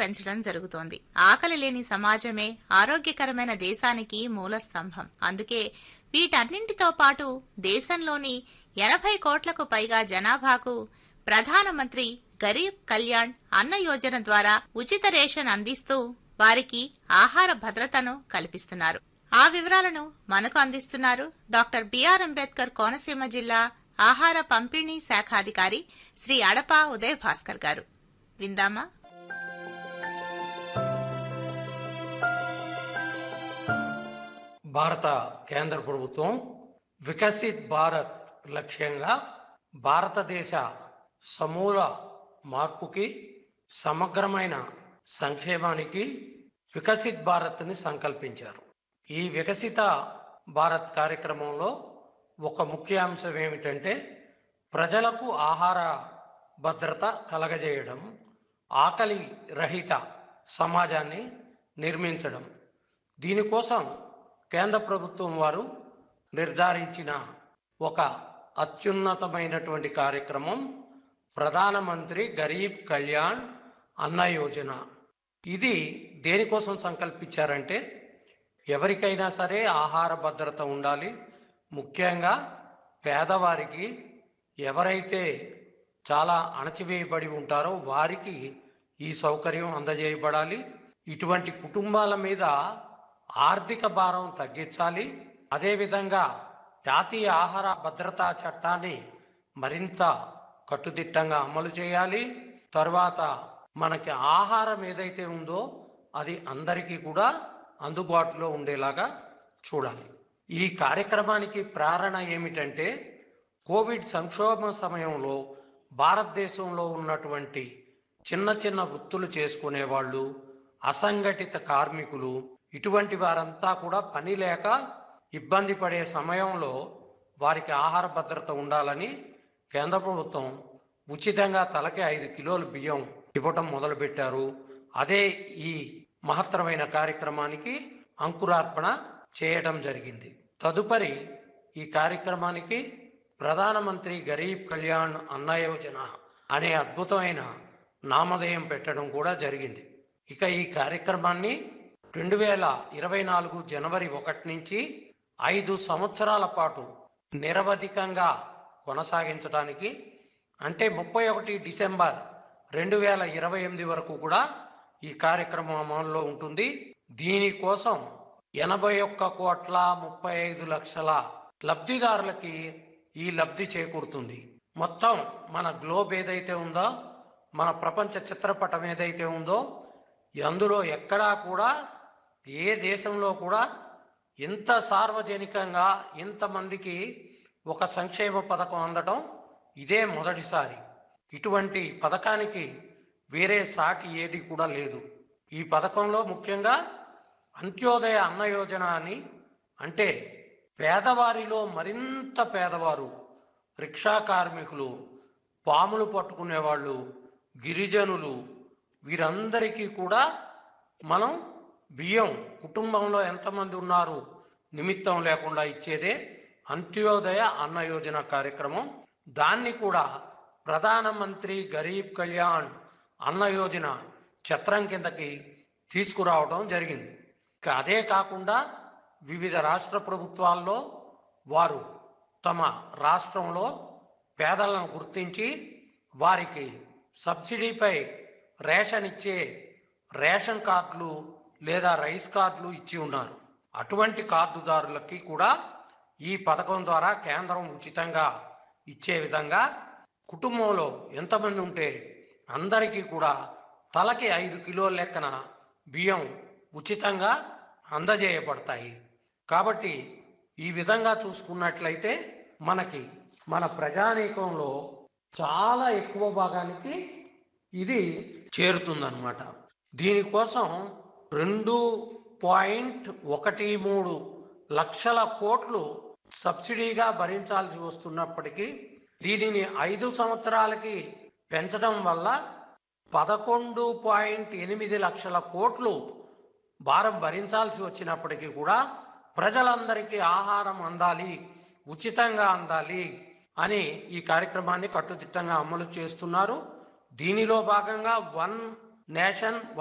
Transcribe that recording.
పెంచడం జరుగుతోంది ఆకలి లేని సమాజమే ఆరోగ్యకరమైన దేశానికి మూల స్తంభం అందుకే వీటన్నింటితో పాటు దేశంలోని ఎనభై కోట్లకు పైగా జనాభాకు ప్రధానమంత్రి గరీబ్ కళ్యాణ్ అన్న యోజన ద్వారా ఉచిత రేషన్ అందిస్తూ వారికి ఆహార భద్రతను కల్పిస్తున్నారు ఆ వివరాలను మనకు అందిస్తున్నారు డాక్టర్ బిఆర్ అంబేద్కర్ కోనసీమ జిల్లా ఆహార పంపిణీ శాఖాధికారి శ్రీ అడప ఉదయ్ భాస్కర్ గారు విందామా భారత కేంద్ర ప్రభుత్వం వికసిత్ భారత్ లక్ష్యంగా భారతదేశ సమూల మార్పుకి సమగ్రమైన సంక్షేమానికి వికసిత్ భారత్ని సంకల్పించారు ఈ వికసిత భారత్ కార్యక్రమంలో ఒక ముఖ్య అంశం ఏమిటంటే ప్రజలకు ఆహార భద్రత కలగజేయడం ఆకలి రహిత సమాజాన్ని నిర్మించడం దీనికోసం కేంద్ర ప్రభుత్వం వారు నిర్ధారించిన ఒక అత్యున్నతమైనటువంటి కార్యక్రమం ప్రధానమంత్రి గరీబ్ కళ్యాణ్ అన్న యోజన ఇది దేనికోసం సంకల్పించారంటే ఎవరికైనా సరే ఆహార భద్రత ఉండాలి ముఖ్యంగా పేదవారికి ఎవరైతే చాలా అణచివేయబడి ఉంటారో వారికి ఈ సౌకర్యం అందజేయబడాలి ఇటువంటి కుటుంబాల మీద ఆర్థిక భారం తగ్గించాలి అదేవిధంగా జాతీయ ఆహార భద్రతా చట్టాన్ని మరింత కట్టుదిట్టంగా అమలు చేయాలి తర్వాత మనకి ఆహారం ఏదైతే ఉందో అది అందరికీ కూడా అందుబాటులో ఉండేలాగా చూడాలి ఈ కార్యక్రమానికి ప్రేరణ ఏమిటంటే కోవిడ్ సంక్షోభం సమయంలో భారతదేశంలో ఉన్నటువంటి చిన్న చిన్న వృత్తులు చేసుకునే వాళ్ళు అసంఘటిత కార్మికులు ఇటువంటి వారంతా కూడా పని లేక ఇబ్బంది పడే సమయంలో వారికి ఆహార భద్రత ఉండాలని కేంద్ర ప్రభుత్వం ఉచితంగా తలకి ఐదు కిలోల బియ్యం ఇవ్వటం మొదలుపెట్టారు అదే ఈ మహత్తరమైన కార్యక్రమానికి అంకురార్పణ చేయడం జరిగింది తదుపరి ఈ కార్యక్రమానికి ప్రధానమంత్రి గరీబ్ కళ్యాణ్ అన్న యోజన అనే అద్భుతమైన నామధేయం పెట్టడం కూడా జరిగింది ఇక ఈ కార్యక్రమాన్ని రెండు వేల ఇరవై నాలుగు జనవరి ఒకటి నుంచి ఐదు సంవత్సరాల పాటు నిరవధికంగా కొనసాగించడానికి అంటే ముప్పై ఒకటి డిసెంబర్ రెండు వేల ఇరవై ఎనిమిది వరకు కూడా ఈ కార్యక్రమం అమల్లో ఉంటుంది దీనికోసం ఎనభై ఒక్క కోట్ల ముప్పై ఐదు లక్షల లబ్ధిదారులకి ఈ లబ్ధి చేకూరుతుంది మొత్తం మన గ్లోబ్ ఏదైతే ఉందో మన ప్రపంచ చిత్రపటం ఏదైతే ఉందో అందులో ఎక్కడా కూడా ఏ దేశంలో కూడా ఇంత సార్వజనికంగా ఇంతమందికి ఒక సంక్షేమ పథకం అందడం ఇదే మొదటిసారి ఇటువంటి పథకానికి వేరే సాటి ఏది కూడా లేదు ఈ పథకంలో ముఖ్యంగా అంత్యోదయ అన్న యోజన అని అంటే పేదవారిలో మరింత పేదవారు రిక్షా కార్మికులు పాములు పట్టుకునేవాళ్ళు గిరిజనులు వీరందరికీ కూడా మనం బియ్యం కుటుంబంలో ఎంతమంది ఉన్నారు నిమిత్తం లేకుండా ఇచ్చేదే అంత్యోదయ అన్న యోజన కార్యక్రమం దాన్ని కూడా ప్రధానమంత్రి గరీబ్ కళ్యాణ్ అన్న యోజన ఛత్రం కిందకి తీసుకురావడం జరిగింది ఇక అదే కాకుండా వివిధ రాష్ట్ర ప్రభుత్వాల్లో వారు తమ రాష్ట్రంలో పేదలను గుర్తించి వారికి సబ్సిడీపై రేషన్ ఇచ్చే రేషన్ కార్డులు లేదా రైస్ కార్డులు ఇచ్చి ఉన్నారు అటువంటి కార్డుదారులకి కూడా ఈ పథకం ద్వారా కేంద్రం ఉచితంగా ఇచ్చే విధంగా కుటుంబంలో ఎంతమంది ఉంటే అందరికీ కూడా తలకి ఐదు కిలోల లెక్కన బియ్యం ఉచితంగా అందజేయబడతాయి కాబట్టి ఈ విధంగా చూసుకున్నట్లయితే మనకి మన ప్రజానీకంలో చాలా ఎక్కువ భాగానికి ఇది చేరుతుందన్నమాట దీనికోసం రెండు పాయింట్ ఒకటి మూడు లక్షల కోట్లు సబ్సిడీగా భరించాల్సి వస్తున్నప్పటికీ దీనిని ఐదు సంవత్సరాలకి పెంచడం వల్ల పదకొండు పాయింట్ ఎనిమిది లక్షల కోట్లు భారం భరించాల్సి వచ్చినప్పటికీ కూడా ప్రజలందరికీ ఆహారం అందాలి ఉచితంగా అందాలి అని ఈ కార్యక్రమాన్ని కట్టుదిట్టంగా అమలు చేస్తున్నారు దీనిలో భాగంగా వన్ నేషన్